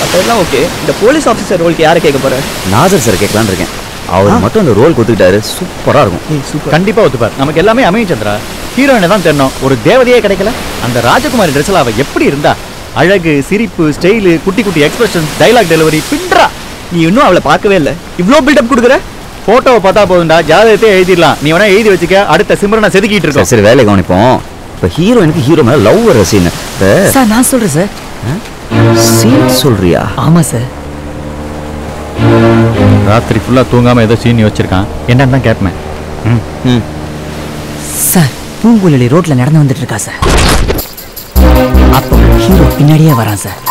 மற்றதெல்லாம் ஓகே இந்த police officer ரோலுக்கு யாரை கேட்க போற நாசர் சார் கேட்கலான்னு இருக்கேன் அவர் மட்டும் அந்த ரோல் கொடுத்துக்கிட்டாரு சூப்பரா இருக்கும் சூப்பர் கண்டிப்பா ஒத்துப்பார் நமக்கு எல்லாமே அமையும் சந்திரா ஹீரோயினை தான் தெரியணும் ஒரு தேவதையே கிடைக்கல அந்த ராஜகுமாரி ட்ரெஸ்ல அவ எப்படி இருந்தா அழகு சிரிப்பு ஸ்டைலு குட்டி குட்டி எக்ஸ்பிரஷன் டைலாக் டெலிவரி பின்றா நீ இன்னும் அவளை பார்க்கவே இல்லை இவ்வளோ பில்டப் கொடுக்குற போட்டோவை பார்த்தா போதும்டா ஜாதகத்தை எழுதிடலாம் நீ வேணா எழுதி வச்சுக்க அடுத்த சிம்ரனை செதுக்கிட்டு சரி இருக்கோம் சரி வேலை கவனிப்போம் இப்போ ஹீரோயினுக்கு ஹீரோ மேல லவ் வர சீன் இப்போ சார் நான் சொல்றேன் சார் சீன் சொல்றியா ஆமா சார் ராத்திரி ஃபுல்லா தூங்காம ஏதோ சீனி வச்சிருக்கான் என்னன்னு தான் கேட்பேன் ம் ம் சார் பூங்குழலி ரோட்ல நடந்து வந்துட்டு இருக்கா சார் அப்போ ஹீரோ பின்னாடியே வரான் சார்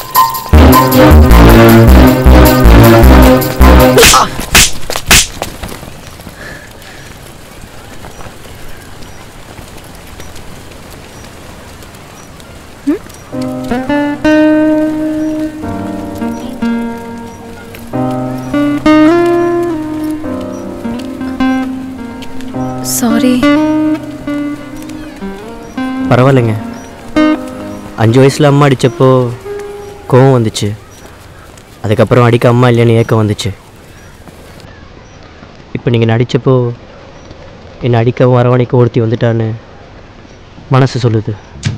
சாரி பரவாயில்லைங்க அஞ்சு வயசில் அம்மா அடித்தப்போ கோவம் வந்துச்சு அதுக்கப்புறம் அடிக்க அம்மா இல்லைன்னு ஏக்கம் வந்துச்சு இப்போ நீங்கள் நடித்தப்போ என்னை அடிக்கவும் அரவணைக்க ஒருத்தி வந்துட்டான்னு மனசு சொல்லுது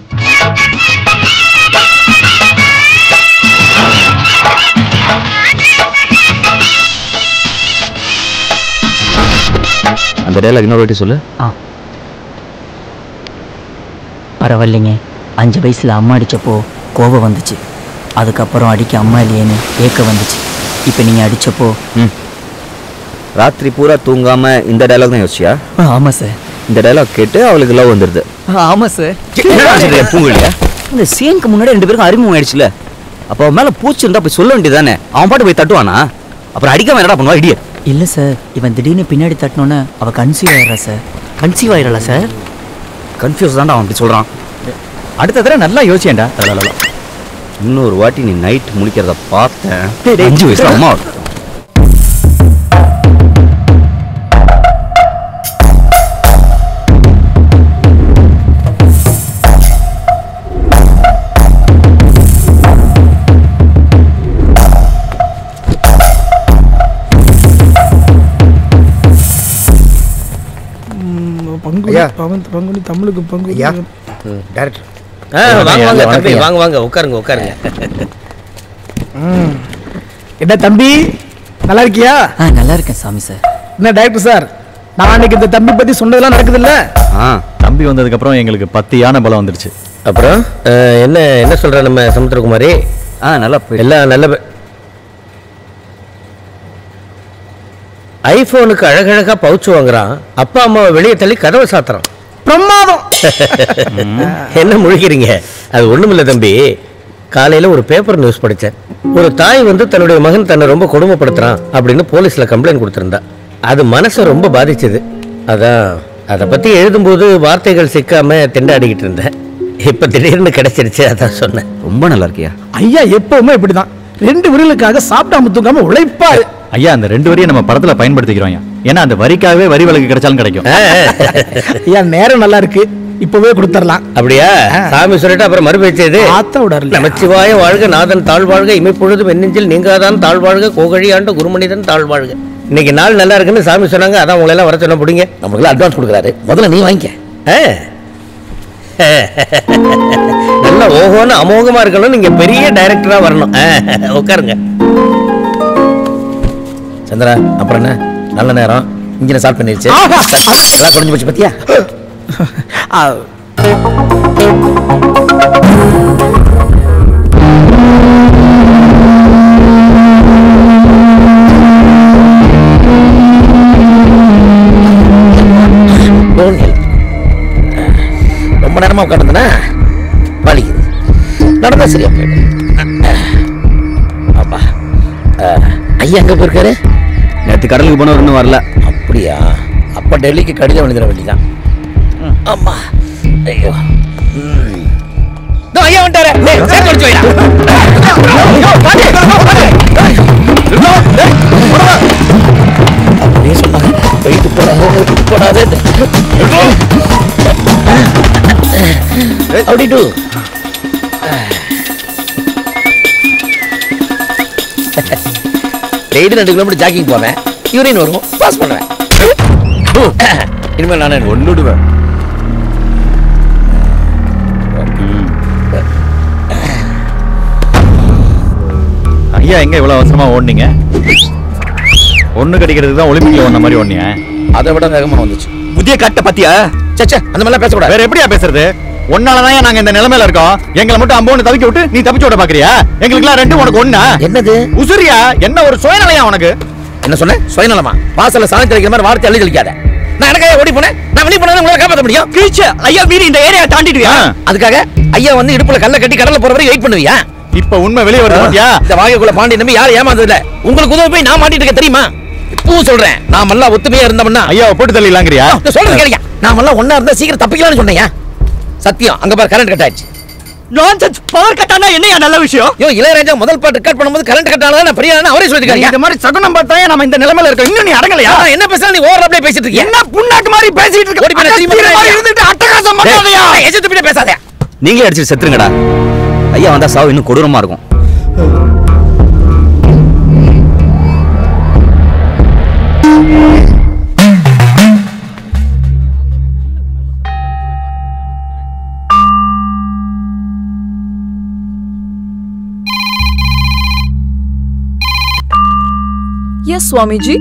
அந்த டைலாக் இன்னொரு வாட்டி சொல்லு ஆ பரவாயில்லைங்க அஞ்சு வயசில் அம்மா அடித்தப்போ கோபம் வந்துச்சு அதுக்கப்புறம் அடிக்க அம்மா இல்லையேன்னு ஏக்கம் வந்துச்சு இப்போ நீங்கள் அடித்தப்போ ம் ராத்திரி பூரா தூங்காம இந்த டைலாக் தான் யோசிச்சியா ஆமாம் சார் இந்த டைலாக் கேட்டு அவளுக்கு லவ் வந்துடுது ஆமாம் சார் என்னடா சொல்றீங்க, பூங்குழியா இந்த சீனுக்கு முன்னாடி ரெண்டு பேருக்கும் அறிமுகம் ஆயிடுச்சுல அப்போ அவன் மேல பூச்சி இருந்தா போய் சொல்ல வேண்டியதானே அவன் பாட்டு போய் தட்டுவானா அப்புறம் அடிக்காம என்னடா பண்ணுவா இடிய இல்லை சார் இவன் திடீர்னு பின்னாடி தட்டினோன்னே அவள் கன்சீவ் ஆயிடுறா சார் கன்சீவ் ஆயிரலா சார் கன்ஃபியூஸ் தான்டா அவன் அப்படி சொல்றான் அடுத்த தடவை நல்லா யோசிச்சேன்டா இன்னொரு வாட்டி நீ நைட் முழிக்கிறத பார்த்தேன் டேய், டேய், அஞ்சு வயசுல அம்மா பங்குனி பவன் பங்குனி தமிழுக்கு பங்குனி டேரக்டர் ஆ வாங்க வாங்க தம்பி வாங்க வாங்க உட்காருங்க உட்காருங்க என்ன தம்பி நல்லா இருக்கியா ஆ நல்லா இருக்கேன் சாமி சார் என்ன டைரக்டர் சார் நான் அன்னைக்கு இந்த தம்பி பத்தி சொன்னதெல்லாம் நடக்குது இல்ல ஆ தம்பி வந்ததுக்கு அப்புறம் எங்களுக்கு பத்து யானை பலம் வந்துருச்சு அப்புறம் அஹ், என்ன என்ன சொல்ற நம்ம சமுத்திரகுமாரி ஆ நல்லா போய் எல்லாம் நல்ல ப- ஐபோனுக்கு அழகழகா பவுச்சு வாங்குறான் அப்பா அம்மாவை வெளியே தள்ளி கதவை சாத்துறான் பிரமாதம் என்ன முழிக்கிறீங்க அது ஒண்ணுமில்ல தம்பி காலையில ஒரு பேப்பர் நியூஸ் படித்தேன் ஒரு தாய் வந்து தன்னுடைய மகன் தன்னை ரொம்ப கொடுமைப்படுத்துறான் அப்படின்னு போலீஸ்ல கம்ப்ளைண்ட் கொடுத்திருந்தா அது மனசை ரொம்ப பாதிச்சது அதான் அதை பத்தி எழுதும்போது வார்த்தைகள் சிக்காம திண்டாடிக்கிட்டு இருந்தேன் இப்ப திடீர்னு கிடைச்சிருச்சு அதான் சொன்னேன் ரொம்ப நல்லா இருக்கியா ஐயா எப்பவுமே இப்படிதான் ரெண்டு விரலுக்காக சாப்பிடாம தூங்காம உழைப்பாரு ஐயா அந்த ரெண்டு வரியை நம்ம படத்துல பயன்படுத்திக்கிறோம் ஐயா ஏன்னா அந்த வரிக்காகவே வரி விலக்கு கிடைச்சாலும் கிடைக்கும் ஐயா நேரம் நல்லா இருக்கு இப்பவே கொடுத்துடலாம் அப்படியா சாமி சொல்லிட்டு அப்புறம் மறுபேச்சு இது ஆத்த விடாருல நமச்சிவாய வாழ்க நாதன் தாழ்வாழ்க இமைப்பொழுது வெண்ணெஞ்சில் நீங்காதான் தாழ்வாழ்க கோகழியாண்ட குருமனிதன் தாழ்வாழ்க இன்னைக்கு நாள் நல்லா இருக்குன்னு சாமி சொன்னாங்க அதான் உங்களை எல்லாம் வர சொன்ன பிடிங்க நமக்கு அட்வான்ஸ் கொடுக்குறாரு முதல்ல நீ வாங்கிக்க ஆ. நல்லா ஓஹோன்னு அமோகமா இருக்கணும் நீங்க பெரிய டைரக்டரா வரணும் ஆ, உட்காருங்க சந்திரா அப்புறம் என்ன நல்ல நேரம் இன்ஜினை ஸ்டார்ட் பண்ணிருச்சு எல்லாம் குறைஞ்சு போச்சு பத்தியா Don't help. ரொம்ப நேரமா உட்காந்துனா வலிக்குது நடந்தா சரியா போயிடும் அப்பா அஹ், ஐயா எங்க போயிருக்காரு நேற்று கடலுக்கு போனவர் இன்னும் வரல அப்படியா அப்ப டெல்லிக்கு கடிதம் எழுதிட வேண்டியதான் அம்மா ஐயோ ம். இதோ ஐயா வந்துட்டாரு டேய், சேர்த்து வச்சு வைடா. அப்படியே சொன்னாங்க வெயிட்டு போடாது வெயிட்டு போடாது அப்படி டூ டெய்லி ரெண்டு கிலோமீட்டர் ஜாக்கிங் போவேன் யூரின் வரும் பாஸ் பண்ணுவேன் இனிமேல் நான் ஒன்னுடுவேன் ஐயா எங்க இவ்வளவு அவசரமா ஓடுனீங்க ஒண்ணு கடிக்கிறதுக்கு தான் ஒலிம்பிக்ல ஓடின மாதிரி ஓடுனீங்க அதை விட வேகமா வந்துச்சு புதிய கட்ட பாத்தியா சச்சே அந்த மாதிரிலாம் பேசக்கூடாது வேற எப்படியா பேசுறது ஒன்னாலதான் நாங்க இந்த நிலைமையில இருக்கோம் எங்களை மட்டும் அம்போன்னு தவிக்க விட்டு நீ தப்பிச்சு விட பாக்குறியா எங்களுக்குலாம் ரெண்டு உனக்கு ஒண்ணா என்னது உசுரியா என்ன ஒரு சுயநலையா உனக்கு என்ன சொன்ன சுயநலமா வாசல்ல சாணம் தெளிக்கிற மாதிரி வார்த்தை எழுதி தெளிக்காத நான் எனக்காக ஓடி போனேன் நான் வெளியே போனா உங்களால காப்பாற்ற முடியும் கிழிச்ச ஐயா வீடு இந்த ஏரியா தாண்டிடுவியா ஆ. அதுக்காக ஐயா வந்து இடுப்புல கல்ல கட்டி கடல்ல போற வரைக்கும் வெயிட் பண்ணுவியா இப்ப உண்மை வெளியே வருது பாத்தியா இந்த வாகைக்குள்ள பாண்டி நம்பி யாரும் ஏமாந்தது இல்ல உங்களுக்கு உதவி போய் நான் மாட்டிட்டு இருக்க தெரியுமா இப்பவும் சொல்றேன் நாம எல்லாம் ஒத்துமையா இருந்தோம்னா ஐயாவை போட்டு தள்ளிடலாங்கிறியா நான் சொல்றது கேளுங்க நாம எல்லாம் ஒண்ணா இருந்தா சீக்கிரம் தப்பிக்கலாம்னு சொன்னேன் சத்தியம் அங்க பாரு கரண்ட் கட் ஆயிடுச்சு நான்சென்ஸ் பவர் கட் ஆனா என்னையா நல்ல விஷயம் யோ இளையராஜா முதல் பாட்டு கட் பண்ணும்போது கரண்ட் கட் ஆனதா நான் பெரிய ஆளா அவரே சொல்லிருக்காரு இந்த மாதிரி சகுனம் பார்த்தா நம்ம இந்த நிலைமையில இருக்கோம் இன்னும் நீ அடங்கலையா ஆ, என்ன பேசுற நீ ஓவர் அப்படியே பேசிட்டு இருக்கியா என்ன புண்ணாக்கு மாதிரி பேசிட்டு இருக்க ஓடி போய் நான் திரும்பி அகஸ்தியர் மாதிரி வரேன். இருந்துட்டு அட்டகாசம் பண்ணாதயா ஏய், எஜத்து பின்ன பேசாத நீங்களே அடிச்சு செத்துருங்கடா ஐயா வந்தா சாவு இன்னும் கொடூரமா இருக்கும் Yes, Swamiji.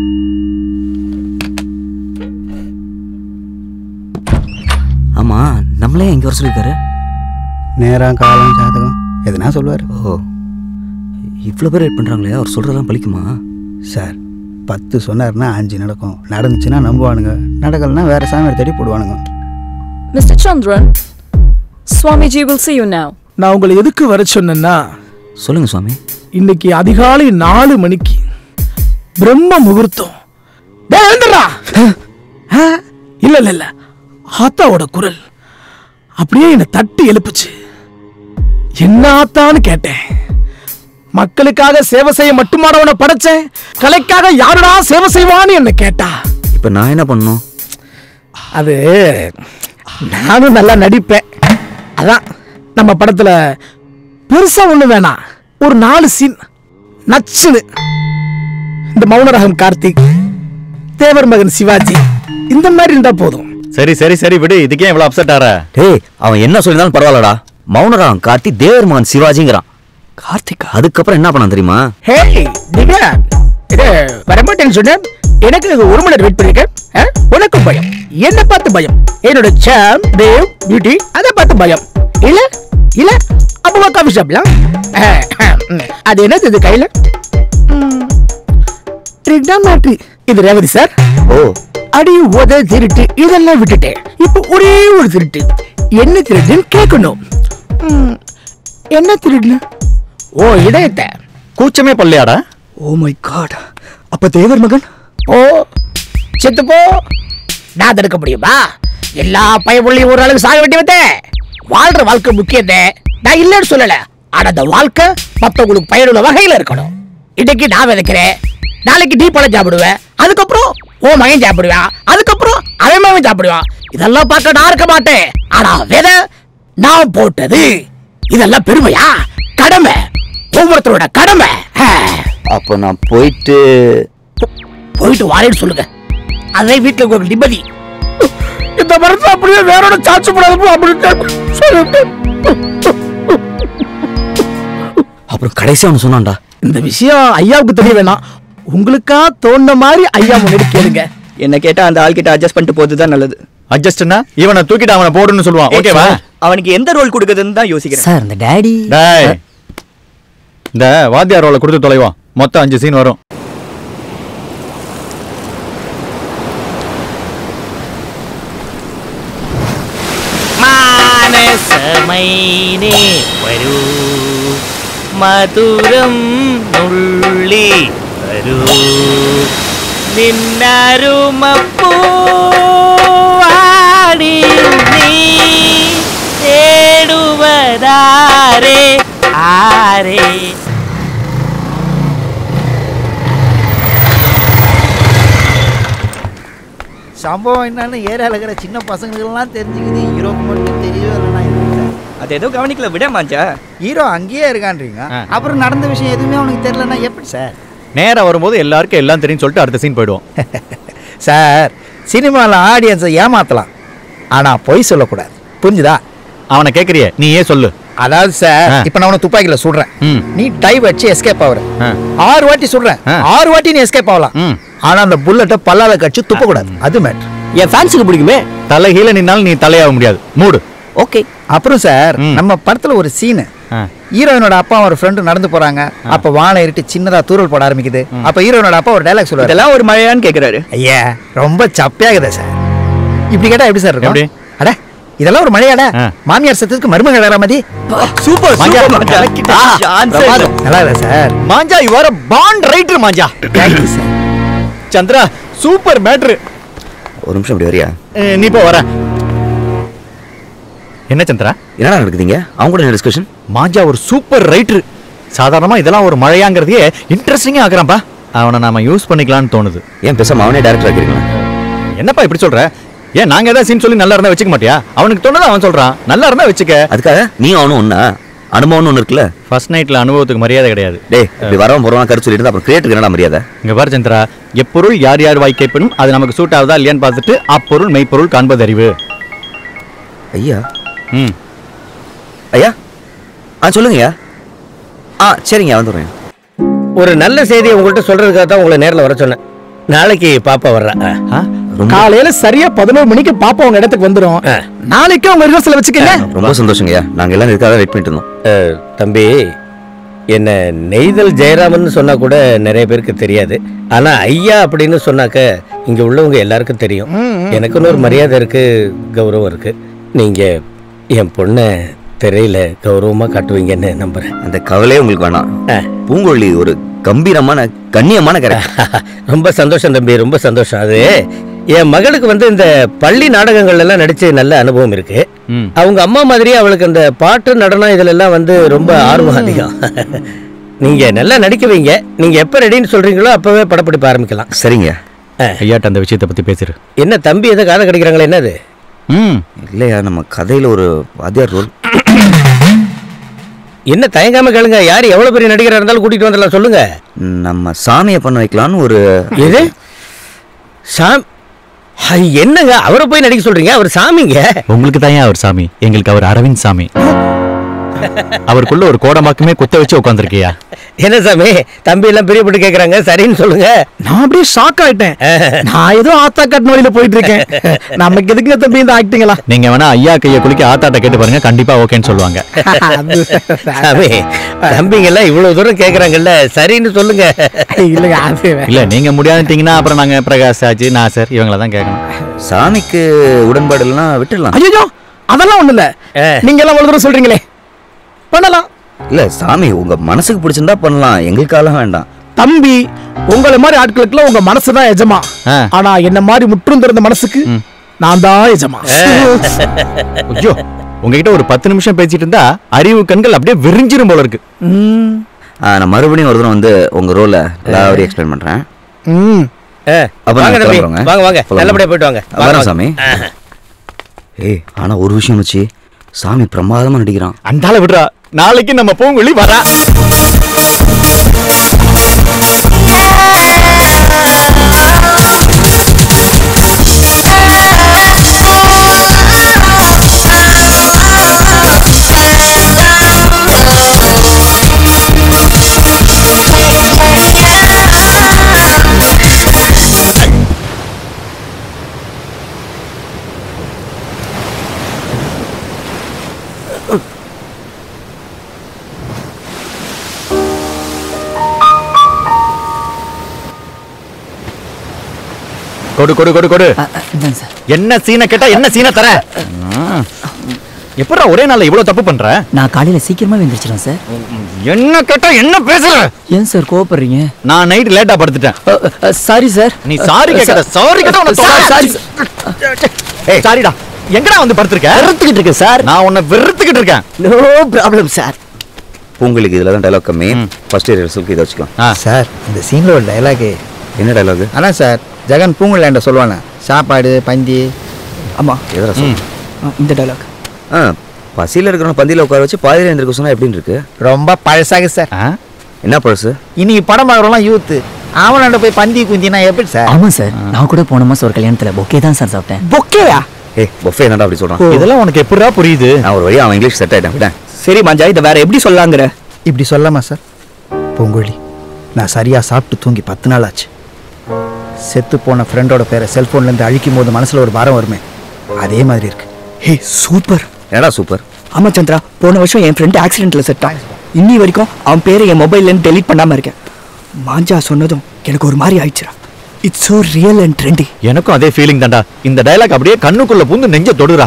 ஆமா நம்மளே எங்க வர சொல்லிருக்காரு நேரம் காலம் ஜாதகம் எதுனா சொல்லுவார் ஓ இவ்வளோ பேர் வெயிட் பண்றாங்களே அவர் சொல்றதெல்லாம் பலிக்குமா சார் பத்து சொன்னார்னா அஞ்சு நடக்கும் நடந்துச்சுன்னா நம்புவானுங்க நடக்கலைன்னா வேற சாமியார் தேடி போடுவானுங்க Mr. Chandran, Swamiji will see you now. நான் உங்களை எதுக்கு வர சொன்னேன்னா சொல்லுங்க சுவாமி இன்னைக்கு அதிகாலை நாலு மணிக்கு பிரம்ம முகூர்த்தம் டேய், எழுந்துடுறா. ஆ? இல்ல இல்ல இல்ல ஆத்தாவோட குரல் அப்படியே என்னை தட்டி எழுப்புச்சு என்ன ஆத்தான்னு கேட்டேன் மக்களுக்காக சேவை செய்ய மட்டுமாட உன்னை படைச்சேன் கலைக்காக யாருடா சேவை செய்வான்னு என்ன கேட்டா இப்போ நான் என்ன பண்ணணும் அது நானும் நல்லா நடிப்பேன் அதான் நம்ம படத்துல பெருசா ஒண்ணு வேணாம் ஒரு நாலு சீன் நச்சுன்னு இந்த மௌனரகம் கார்த்திக் தேவர் மகன் சிவாஜி இந்த மாதிரி இருந்தா போதும் சரி சரி சரி விடு இதுக்கே இவ்வளவு அப்செட் ஆற டேய் அவன் என்ன சொல்லியிருந்தாலும் பரவாயில்லடா மௌனராம் கார்த்தி தேவர் மகன் சிவாஜிங்கிறான் கார்த்திகா அதுக்கப்புறம் என்ன பண்ணான் தெரியுமா ஹே திவ்யா இது வரமாட்டேன்னு சொன்னேன் எனக்கு இது ஒரு மணி நேரம் வெயிட் பண்ணிருக்கேன் ஆ? உனக்கும் பயம் என்ன பார்த்து பயம் என்னோட சாம் தேவ் பியூட்டி அதை பார்த்து பயம் இல்ல இல்ல அப்போ காஃபி ஷாப்லாம் அது என்னது இது கையில ட்ரிக்னாமேட்ரி இது ரேவதி சார் ஓ அடி உத திருட்டு இதெல்லாம் விட்டுட்டேன் இப்போ ஒரே ஒரு திருட்டு என்ன திருட்டுன்னு கேட்கணும் ம், என்ன திருட்டு ஓ இதயத்தை கூச்சமே பல்லையாடா ஓ மை காட் அப்ப தேவர் மகன் ஓ செத்து போ நான் தடுக்க முடியுமா எல்லா பயமுள்ளையும் ஒரு அளவுக்கு சாக வேண்டி வந்தேன் வாழ்ற வாழ்க்கை முக்கியத்தை நான் இல்லைன்னு சொல்லல ஆனா அந்த வாழ்க்கை மத்தவங்களுக்கு பயனுள்ள வகையில இருக்கணும் இன்னைக்கு நான் விதைக்கிறேன் நாளைக்கு நீ பழம் சாப்பிடுவேன் அதுக்கப்புறம் ஓ மகன் சாப்பிடுவான் அதுக்கப்புறம் அவன் மகன் சாப்பிடுவான் இதெல்லாம் பார்க்க நான் இருக்க மாட்டேன் ஆனா விதை நான் போட்டது இதெல்லாம் பெருமையா கடமை ஒவ்வொருத்தரோட கடமை ஆ. அப்போ நான் போயிட்டு போயிட்டு வாரேன்னு சொல்லுங்க அதே வீட்டுல உங்களுக்கு நிம்மதி இந்த மரத்தை அப்படியே வேறோட சாச்சு போடாத அப்படின்னு சொல்லிட்டு அப்புறம் கடைசியா அவனு சொன்னான்டா இந்த விஷயம் ஐயாவுக்கு தெரிய வேணாம் உங்களுக்கா தோணுன மாதிரி ஐயா முன்னாடி கேளுங்க என்ன கேட்டா அந்த ஆள் கிட்ட அட்ஜஸ்ட் பண்ணிட்டு போறதுதான் நல்லது அட்ஜஸ்ட்னா இவனை தூக்கிட்டு அவனை போடுன்னு சொல்லுவான் ஓகேவா அவனுக்கு எந்த ரோல் கொடுக்குதுன்னு தான் யோசிக்கிறேன் சார் இந்த டேடி டேய் இந்த வாத்தியார் ரோலை கொடுத்து தொலைவோம் மொத்தம் அஞ்சு சீன் வரும் മാനസമൈനേ വരൂ മധുരം നുള്ളി വരൂ നിന്നരുമപ്പൂവാടി നീ തേടുവതാരേ ആരേ சம்பவம் என்னன்னு ஏரியாவில் இருக்கிற சின்ன பசங்களுக்கெல்லாம் தெரிஞ்சுக்குது ஹீரோக்கு மட்டும் தெரியவே இல்லைனா எப்படி சார் அது ஏதோ கவனிக்கல விட மாஞ்சா ஹீரோ அங்கேயே இருக்கான்றீங்க அப்புறம் நடந்த விஷயம் எதுவுமே அவனுக்கு தெரியலன்னா எப்படி சார் நேரா வரும்போது எல்லாருக்கும் எல்லாம் தெரியும் சொல்லிட்டு அடுத்த சீன் போயிடுவோம் சார் சினிமாவில் ஆடியன்ஸை ஏமாத்தலாம் ஆனால் பொய் சொல்லக்கூடாது புரிஞ்சுதா அவனை கேட்குறிய நீ ஏன் சொல்லு அதாவது சார் ஆ. இப்போ நான் உனக்கு துப்பாக்கியில் சுடுறேன் ம் நீ டை வச்சு எஸ்கேப் ஆகுற ஆ. ஆறு வாட்டி சுடுறேன் ஆ. ஆறு வாட்டி நீ எஸ்கேப் ஆகலாம் ம் ஆனா அந்த புல்லட்டை பல்லால கடிச்சு துப்பக்கூடாது அது மேட்ரு என் ஃபேன்ஸுக்கு பிடிக்குமே தலை கீழ நின்னாலும் நீ தலையாக முடியாது மூடு ஓகே அப்புறம் சார் ம். நம்ம படத்துல ஒரு சீனு ஆ. ஹீரோயினோட அப்பா ஒரு ஃப்ரெண்டு நடந்து போறாங்க அப்ப வானம் இருட்டு சின்னதா தூரல் போட ஆரம்பிக்குது அப்ப ஹீரோயினோட அப்பா ஒரு டைலாக் சொல்லுவாரு இதெல்லாம் ஒரு மழையான்னு கேக்குறாரு ஐயா ரொம்ப சப்பையாகுதே சார் இப்படி கேட்டா எப்படி சார் எப்படி? இருக்கும் அட இதெல்லாம் ஒரு மழையாடா ஆ. மாமியார் சத்தத்துக்கு மருமக வேற மாதிரி சூப்பர் மஞ்சா, சூப்பர் ஆ, பிரமாதம். நல்லா இல்ல சார் மாஞ்சா யூ ஆர் பாண்ட் ரைட்டர் மாஞ்சா தேங்க்யூ சார் சந்திரா சூப்பர் மேட்ரு ஒரு நிமிஷம் இப்படி வரியா நீ போ வர என்ன சந்திரா என்னடா நடக்குதுங்க அவங்க கூட டிஸ்கஷன் மாஞ்சா ஒரு சூப்பர் ரைட்டர் சாதாரணமா இதெல்லாம் ஒரு மழையாங்கிறதையே இன்ட்ரெஸ்டிங்கா ஆக்குறான்ப்பா அவனை நாம யூஸ் பண்ணிக்கலாம்னு தோணுது ஏன் பேசாம அவனே டேரக்டர் ஆக்கிருக்கலாம் என்னப்பா இப்படி சொல்ற ஏன் நாங்க ஏதாவது சீன் சொல்லி நல்லா இருந்தா வச்சுக்க மாட்டியா அவனுக்கு தோணுது அவன் சொல்றான் நல்லா இருந்தா வச்சுக்க அதுக்காக நீ அவனும் ஒண்ணா அனுபவம்னு ஒன்று இருக்குல்ல ஃபர்ஸ்ட் நைட்ல அனுபவத்துக்கு மரியாதை கிடையாது டேய் இப்படி வரவன் போறவன் கருத்து சொல்லிட்டு இருந்தா அப்புறம் கிரியேட்டருக்கு என்னடா மரியாதை இங்க பாரு சந்திரா எப்பொருள் யார் யார் வாய் கேட்பனும் அது நமக்கு சூட் ஆகுதா இல்லையான்னு பார்த்துட்டு அப்பொருள் மெய்ப்பொருள் காண்பது அறிவு ஐயா ம் ஐயா ஆ சொல்லுங்கய்யா ஆ சரிங்க வந்துடுறேன் ஒரு நல்ல செய்தியை உங்கள்கிட்ட சொல்றதுக்காக தான் உங்களை நேரில் வர சொன்னேன் நாளைக்கு பாப்பா வர்றா ஆ ரொம்ப காலையில சரியா பதினோரு மணிக்கு பாப்பா உங்க இடத்துக்கு வந்துரும் ஆ. நாளைக்கு உங்க ரிஹர்சல் வச்சுக்கங்க ரொம்ப சந்தோஷங்கய்யா நாங்க எல்லாம் இதுக்காக வெயிட் பண்ணிட்டு இருந்தோம் அஹ், தம்பி என்ன நெய்தல் ஜெயராமன் சொன்னா கூட நிறைய பேருக்கு தெரியாது ஆனா ஐயா அப்படின்னு சொன்னாக்க இங்க உள்ளவங்க எல்லாருக்கும் தெரியும் எனக்குன்னு ஒரு மரியாதை இருக்கு கௌரவம் இருக்கு நீங்க என் பொண்ணை திரையில கௌரவமா காட்டுவீங்கன்னு நம்புறேன் அந்த கவலையே உங்களுக்கு வேணாம் ஆ. பூங்கொழி ஒரு கம்பீரமான கண்ணியமான கேரக்டர் ரொம்ப சந்தோஷம் தம்பி ரொம்ப சந்தோஷம் அது என் மகளுக்கு வந்து இந்த பள்ளி நாடகங்கள்ல எல்லாம் நடிச்சு நல்ல அனுபவம் இருக்கு ம் அவங்க அம்மா மாதிரியே அவளுக்கு அந்த பாட்டு நடனம் இதுல எல்லாம் வந்து ரொம்ப ஆர்வம் அதிகம் நீங்க நல்லா நடிக்க வைங்க நீங்க எப்ப ரெடின்னு சொல்றீங்களோ அப்பவே படப்பிடிப்பு ஆரம்பிக்கலாம் சரிங்க ஐயாட்ட அந்த விஷயத்தை பத்தி பேசுரு என்ன தம்பி எதை காதை கடிக்கிறாங்களா என்னது ம் இல்லையா நம்ம கதையில ஒரு வாத்தியார் ரோல் என்ன தயங்காம கேளுங்க யார் எவ்வளவு பெரிய நடிகரா இருந்தாலும் கூட்டிட்டு வந்துடலாம் சொல்லுங்க நம்ம சாமியை பண்ண வைக்கலாம்னு ஒரு எது சாம் ஹை, என்னங்க அவரை போய் நடிக்க சொல்றீங்க அவர் சாமிங்க உங்களுக்கு தான் அவர் சாமி எங்களுக்கு அவர் அரவிந்த் சாமி அவருக்குள்ள ஒரு கோடமாக்குமே குத்த வச்சு உட்காந்துருக்கியா என்ன சாமி தம்பி எல்லாம் பிரியப்பட்டு கேக்குறாங்க சரின்னு சொல்லுங்க நான் அப்படியே ஷாக் ஆயிட்டேன் நான் ஏதோ ஆத்தா கட் நோயில போயிட்டு இருக்கேன் நமக்கு எதுக்குங்க தம்பி இந்த ஆக்டிங்களா நீங்க வேணா ஐயா கைய குளிக்க ஆத்தாட்ட கேட்டு பாருங்க கண்டிப்பா ஓகேன்னு சொல்லுவாங்க சாமி தம்பிங்க எல்லாம் இவ்வளவு தூரம் கேக்குறாங்கல்ல சரின்னு சொல்லுங்க இல்லைங்க அது இல்ல நீங்க முடியாதுட்டீங்கன்னா அப்புறம் நாங்க பிரகாஷ் ஆச்சு நாசர் இவங்கள தான் கேட்கணும் சாமிக்கு உடன்பாடு இல்லைன்னா விட்டுடலாம் ஐயோ அதெல்லாம் ஒண்ணு இல்ல ஆ. நீங்க எல்லாம் அவ்வளவு தூரம் சொல்றீங்களே பண்ணலாம் இல்ல சாமி உங்க மனசுக்கு பிடிச்சிருந்தா பண்ணலாம் எங்களுக்காலாம் வேண்டாம் தம்பி உங்களை மாதிரி ஆட்களுக்குலாம் உங்க மனசு தான் எஜமா ஆ. ஆனா என்ன மாதிரி முற்றும் திறந்த மனசுக்கு நான் தான் எஜமா ஐயோ உங்ககிட்ட ஒரு பத்து நிமிஷம் பேசிட்டு இருந்தா அறிவு கண்கள் அப்படியே விரிஞ்சிரும் போல இருக்கு ம், ஆ, நான் மறுபடியும் ஒரு தடவை வந்து உங்க ரோலை எல்லாரும் எக்ஸ்பிளைன் பண்றேன் ம். ஆ, அப்ப வாங்க நாங்க தம்பி கிளம்புறோங்க. வாங்க வாங்க போலாமா? நல்லபடியா போயிட்டு வாங்க வாங்க, வரேன் வாங்க. சாமி ஆ. ஏய் ஆனா ஒரு விஷயம் வச்சு சாமி பிரமாதமா நடிக்கிறான் அந்தால விடுறா நாளைக்கு நம்ம பூங்குழி வரா கொடு கொடு கொடு கொடு இந்தாங்க சார் என்ன சீனை கேட்டா என்ன சீனை தர எப்படா ஒரே நாள்ல இவ்வளவு தப்பு பண்ற நான் காலையில் சீக்கிரமாக வந்துருச்சிடும் சார் என்ன கேட்டா என்ன பேசுற ஏன் சார் கோவப்படுறீங்க நான் நைட் லேட்டா படுத்துட்டேன் சாரி சார் நீ சாரி கேட்காத சாரி கேட்டா உன்னை தொட- சாரி ஏய் சாரிடா எங்கடா வந்து படுத்திருக்க வெறுத்துக்கிட்டு இருக்கேன் சார் நான் உன்னை வெறுத்துக்கிட்டு இருக்கேன் நோ ப்ராப்ளம் சார் உங்களுக்கு இதுல தான் டைலாக் கம்மி ஃபர்ஸ்ட் இயர் ரிசல்ட்க்கு இதை வச்சுக்கலாம் ஆ, சார் இந்த சீன்ல ஒரு டைலாக் என்ன டைலாக் அதான் சார் ஜெகன் பூங்குழலாண்ட சொல்லுவானே சாப்பாடு பந்தி ஆமாம் எதிரா சொல்லு இந்த டைலாக் ஆ பசியில் இருக்கிறவங்க பந்தியில் உட்கார வச்சு பாதியில் எழுந்திருக்க சொன்னா எப்படின்னு இருக்கு ரொம்ப பழசாக சார் ஆ? என்ன பழசு இன்னைக்கு படம் பார்க்குறோம்லாம் யூத்து அவனாண்ட போய் பந்தி குந்தினா எப்படி சார் ஆமா சார் நான் கூட போன மாசம் ஒரு கல்யாணத்துல பொக்கே தான் சார் சாப்பிட்டேன் பொக்கேயா ஏய் பொஃபே என்னடா அப்படி சொல்றான் இதெல்லாம் உனக்கு எப்படிடா புரியுது நான் ஒரு வழியா அவன் இங்கிலீஷ் செட் ஆயிட்டேன் விட சரி மஞ்சா இதை வேற எப்படி சொல்லாங்கிற இப்படி சொல்லாமா சார் பொங்கொழி நான் சரியாக சாப்பிட்டு தூங்கி பத்து நாள் ஆச்சு செத்து போன ஃப்ரெண்டோட பேரை செல்ஃபோன்லேருந்து அழிக்கும் போது மனசில் ஒரு பாரம் வருமே அதே மாதிரி இருக்கு ஹே சூப்பர் என்னடா சூப்பர் ஆமா சந்திரா போன வருஷம் என் ஃப்ரெண்டு ஆக்சிடென்ட்ல செட்டான் இன்னி வரைக்கும் அவன் பேரை என் மொபைல்லேருந்து டெலீட் பண்ணாம இருக்கேன் மாஞ்சா சொன்னதும் எனக்கு ஒரு மாதிரி ஆயிடுச்சுடா it's so real and trendy எனக்கும் அதே ஃபீலிங் தான்டா இந்த டயலாக் அப்படியே கண்ணுக்குள்ள பூந்து நெஞ்ச தொடுறா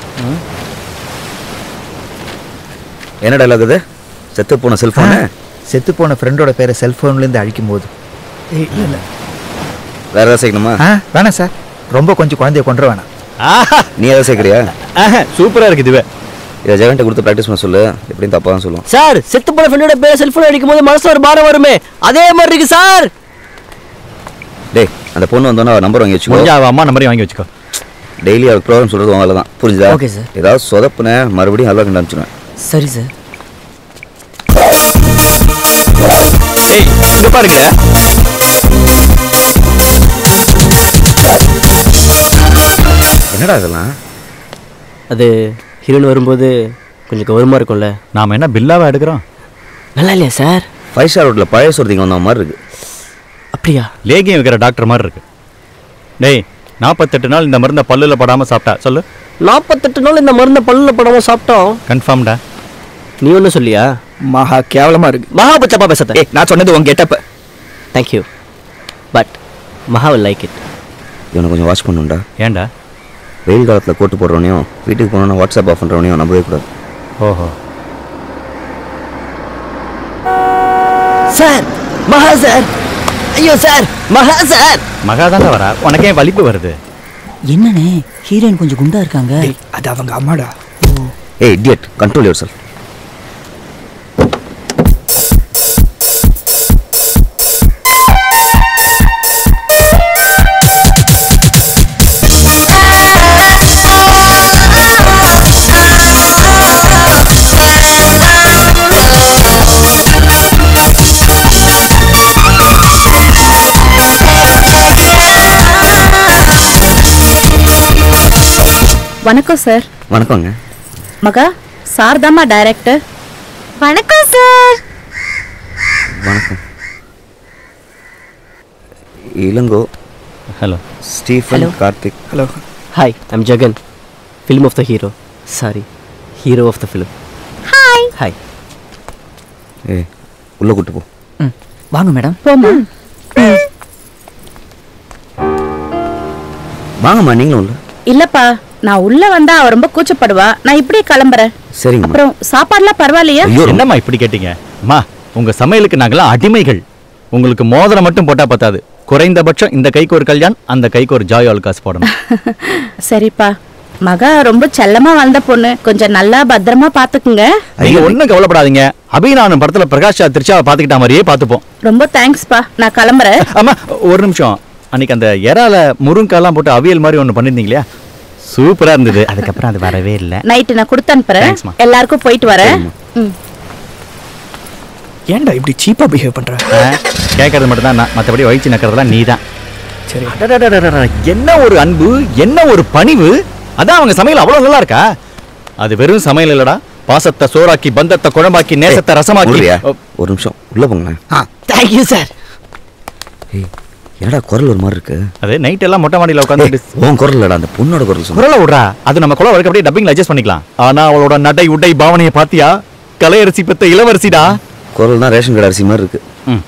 என்ன டைலாக் இது செத்து போன செல்போனு செத்து போன ஃப்ரெண்டோட பேரை செல்ஃபோன்லேருந்து அழிக்கும் போது இல்லை இல்லை வேற ஏதாவது சேர்க்கணுமா ஆ வேணாம் சார் ரொம்ப கொஞ்சம் குழந்தைய கொண்டு வேணாம் நீ ஏதாவது சேர்க்கறியா சூப்பரா இருக்கு இதுவே இதை ஜெகன்ட்ட கொடுத்து ப்ராக்டிஸ் பண்ண சொல்லு எப்படியும் தப்பா தான் சொல்லுவான் சார் செத்து போன ஃப்ரெண்டோட பேரை செல்ஃபோன் அடிக்கும் போது மனசுல ஒரு பாரம் வருமே அதே மாதிரி இருக்கு சார் டேய் அந்த பொண்ணு வந்தோன்னா நம்பர் வாங்கி வச்சுக்கோ முடிஞ்சா அவ அம்மா நம்பரையும் வாங்கி வச்சுக்கோ டெய்லி அவள் ப்ரோக்ராம் சொல்றது உன் வேலை தான் புரிஞ்சுதா Okay, sir. ஏதாவது சொதப்புன மறுபடியும் ஹல்வா கண்டு அனுப்பிச்சிடுவேன் சரி சார் ஏய் இங்க பாருங்க என்னடா இதெல்லாம் அது ஹீரோயின் வரும்போது கொஞ்சம் கௌரவமா இருக்கும்ல நாம என்ன பில்லாவா எடுக்கிறோம் நல்லா இல்லையா சார் ஃபைவ் ஸ்டார் ரோட்ல பழைய சொருத்திங்க வந்த மாதிரி இருக்கு அப்படியா லேகியம் வைக்கிற டாக்டர் மாதிரி இருக்கு டேய் நாற்பத்தெட்டு நாள் இந்த மருந்தை பல்லுல படாம சாப்பிட்டா சொல்லு நாற்பத்தெட்டு நாள் இந்த மருந்தை பல்லுல படாம சாப்பிட்டோம் கன்ஃபார்ம்டா நீ ஒன்றும் சொல்லியா மகா கேவலமா இருக்கு மகாபட்சப்பா பேசத்த ஏய் நான் சொன்னது உன் கெட்டப்ப thank you but Maha will like it இவனை கொஞ்சம் வாட்ச் பண்ணுண்டா ஏன்டா வெயில் காலத்தில் கோட்டு போடுறவனையும் வீட்டுக்கு போனோன்னா வாட்ஸ்அப் ஆஃப் பண்ணுறவனையும் நம்பவே கூடாது ஓஹோ சார் மகா சார் ஐயோ சார் மகா சார் மகா தானே வரா உனக்கே வலிப்பு வருது என்னண்ணே ஹீரோயின் கொஞ்சம் குண்டா இருக்காங்க டேய் அது அவங்க அம்மாடா ஏய் இடியட் கண்ட்ரோல் யுவர் செல்ஃப் வணக்கம் சார் வணக்கங்க மகா சார் தாம்மா டைரக்டர் வணக்கம் சார் வணக்கம் Ilango hello Stephen Karthik hello hi I'm Jagan film of the hero sorry hero of the film hi hi ஏய் உள்ளே கூட்டு போ ம் வாங்க மேடம் போமா வாங்கம்மா நீங்களும் உள்ள இல்லப்பா நான் உள்ள வந்தா அவ ரொம்ப கூச்சப்படுவா நான் இப்படியே கிளம்புறேன் சரிங்கம்மா அப்புறம் சாப்பாடுலாம் பரவாயில்லையா ஐயோ ரொம்ப- என்னம்மா இப்படி கேட்டீங்க அம்மா உங்க சமையலுக்கு நாங்களாம் அடிமைகள் உங்களுக்கு மோதிரம் மட்டும் போட்டா பத்தாது குறைந்தபட்சம் இந்த கைக்கு ஒரு கல்யாண் அந்த கைக்கு ஒரு ஜாய் ஆல் காசு போடணும் சரிப்பா மகா ரொம்ப செல்லமா வளர்ந்த பொண்ணு கொஞ்சம் நல்லா பத்திரமா பாத்துக்குங்க நீங்க ஒண்ணும் கவலைப்படாதீங்க அபிநானன் படத்துல பிரகாஷ் திருச்சாவை பாத்துக்கிட்ட மாதிரியே பாத்துப்போம் ரொம்ப தேங்க்ஸ்ப்பா நான் கிளம்புறேன் ஆமா ஒரு நிமிஷம் அன்னைக்கு அந்த இறால முருங்காலாம் போட்டு அவியல் மாதிரி ஒண்ணு பண்ணிருந்தீங்க இல்லையா சூப்பரா இருந்தது அதுக்கப்புறம் அது வரவே இல்லை நைட்டு நான் கொடுத்து அனுப்புறேன் Thanksமா. எல்லாருக்கும் போயிட்டு வரேன் ம் ஏன்டா இப்படி சீப்பா பிஹேவ் பண்ற கேட்கறது மட்டும் தான் நான் மற்றபடி வயிற்று நக்கிறதெல்லாம் நீ தான் சரி என்ன ஒரு அன்பு என்ன ஒரு பணிவு அதான் அவங்க சமையல் அவ்வளவு நல்லா இருக்கா அது வெறும் சமையல் இல்லடா பாசத்தை சோறாக்கி பந்தத்தை குழம்பாக்கி நேசத்தை ரசமாக்கி உள்ளியா? ஓ, ஒரு நிமிஷம் உள்ள போங்களேன் தேங்க்யூ சார் ஏய் என்னடா குரல் ஒரு மாதிரி இருக்கு அது நைட் எல்லாம் மொட்டை மாடியில் உட்காந்து உன் குரல் இல்லடா அந்த பொண்ணோட குரல் சொன்ன குரலை விடுறா அது நம்ம குரல் வரைக்கும் அப்படியே டப்பிங்ல அட்ஜஸ்ட் பண்ணிக்கலாம் ஆனா அவளோட நடை உடை பாவனையை பாத்தியா கலையரசி பெத்த இளவரசிடா குரல் தான் ரேஷன் கடை அரிசி மாதிரி இருக்கு ம்.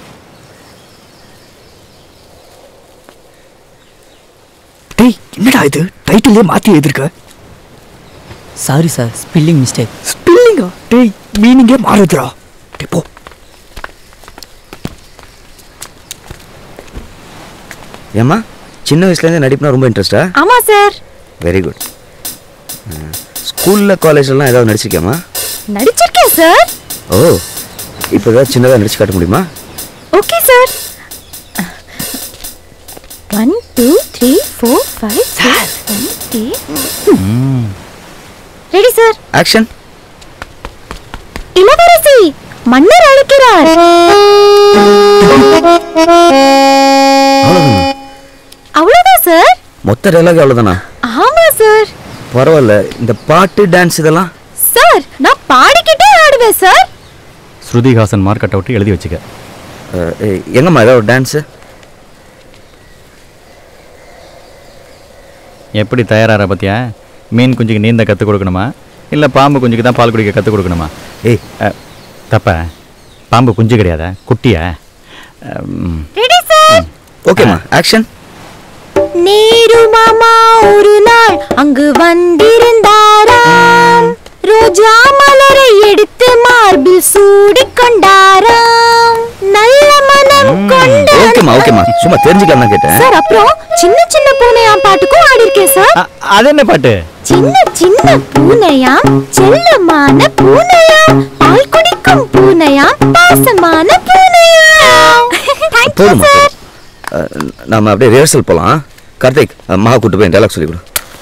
டேய் என்னடா இது டைட்டிலே மாத்தி எழுதிருக்க சாரி சார் ஸ்பெல்லிங் மிஸ்டேக் ஸ்பெல்லிங்கா டேய் மீனிங்கே மாறுதுடா டேய் போ ஏம்மா சின்ன வயசுலேருந்தே நடிப்புனா ரொம்ப இன்ட்ரெஸ்டா ஆமா சார் வெரி குட் ஸ்கூலில் காலேஜ்லாம் ஏதாவது நடிச்சிருக்கியாம்மா நடிச்சிருக்கேன் சார் ஓ இப்போ ஏதாவது சின்னதாக நடிச்சு காட்ட முடியுமா okay sir one two three four five six ready sir action இளவரசி மன்னர் அழைக்கிறார் அவ்வளவுதான் சார் மொத்த டைலாக் அவ்வளோதானா ஆமா சார் பரவாயில்ல இந்த பாட்டு டான்ஸ் இதெல்லாம் சார் நான் பாடிக்கிட்டே ஆடுவேன் சார் ஸ்ருதிஹாசன் மார்க்கெட் அவுட் எழுதி வச்சுக்க அஹ், ஏய், எங்கம்மா ஏதாவது டான்ஸு எப்படி தயாராகிற பத்தியா மீன் குஞ்சுக்கு நீந்த கற்றுக் கொடுக்கணுமா இல்லை பாம்பு குஞ்சுக்கு தான் பால் குடிக்க கற்றுக் கொடுக்கணுமா ஏய் தப்ப பாம்பு குஞ்சு கிடையாதா குட்டியா ம், ரெடி சார் ஓகேம்மா ஆக்ஷன் நேரு மாமா ஒரு நாள் அங்கு வந்திருந்தாராம் ரோஜா மலரை எடுத்து மார்பில் சூடிக் கொண்டாராம் நல்ல மனம் கொண்ட ஓகேம்மா ஓகேம்மா சும்மா தெரிஞ்சுக்கலாம் தான் கேட்டேன் சார் அப்புறம் சின்ன சின்ன பூனையாம் பாட்டுக்கும் ஆடி இருக்கேன் சார் அது என்ன பாட்டு சின்ன சின்ன பூனையாம் செல்லமான பூனையாம் பால் குடிக்கும் பூனையாம் பாசமான பூனையாம் தேங்க்யூ போதுமா சார் அஹ், நாம அப்படியே ரிஹர்சல் போகலாம் கார்த்திக் அஹ், மகா கூட்டு போய் டைலாக் சொல்லி கொடு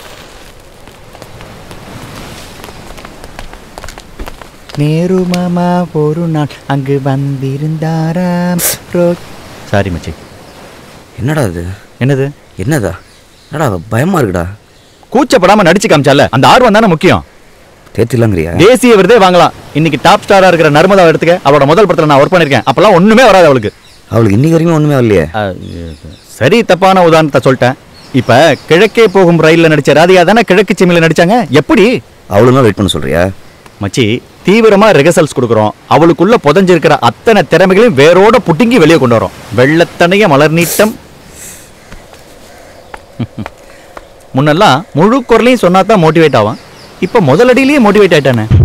நேரு மாமா ஒரு நாள் அங்கு வந்திருந்தாராம் சாரி மச்சி என்னடா இது என்னது என்னதா என்னடா பயமா இருக்குடா கூச்சப்படாம நடிச்சு காமிச்சால அந்த ஆர்வம் தானே முக்கியம் தேத்திலாங்கிறியா தேசிய விருதே வாங்கலாம் இன்னைக்கு டாப் ஸ்டாரா இருக்கிற நர்மதா எடுத்துக்க அவளோட முதல் படத்துல நான் ஒர்க் பண்ணிருக்கேன் அப்பெல்லாம் ஒண்ணுமே வராது அவளுக்கு அவளுக்கு இன்னைக்கு வரைக்கும் ஒண்ணுமே வரலையே சரி தப்பான உதாரணத்தை சொல்லிட்டேன் இப்ப கிழக்கே போகும் ரயில்ல நடிச்ச ராதிகா தானே கிழக்கு சிமில நடிச்சாங்க எப்படி அவளும் வெயிட் பண்ண சொல்றியா மச்சி தீவிரமா ரிஹர்சல்ஸ் கொடுக்குறோம் அவளுக்குள்ள புதஞ்சிருக்கிற அத்தனை திறமைகளையும் வேரோட புட்டுங்கி வெளியே கொண்டு வரோம் வெள்ளத்தனைய மலர் நீட்டம் முன்னெல்லாம் முழு குரலையும் சொன்னா தான் மோட்டிவேட் ஆவான் இப்ப முதலடியிலேயே மோட்டிவேட் ஆயிட்டானே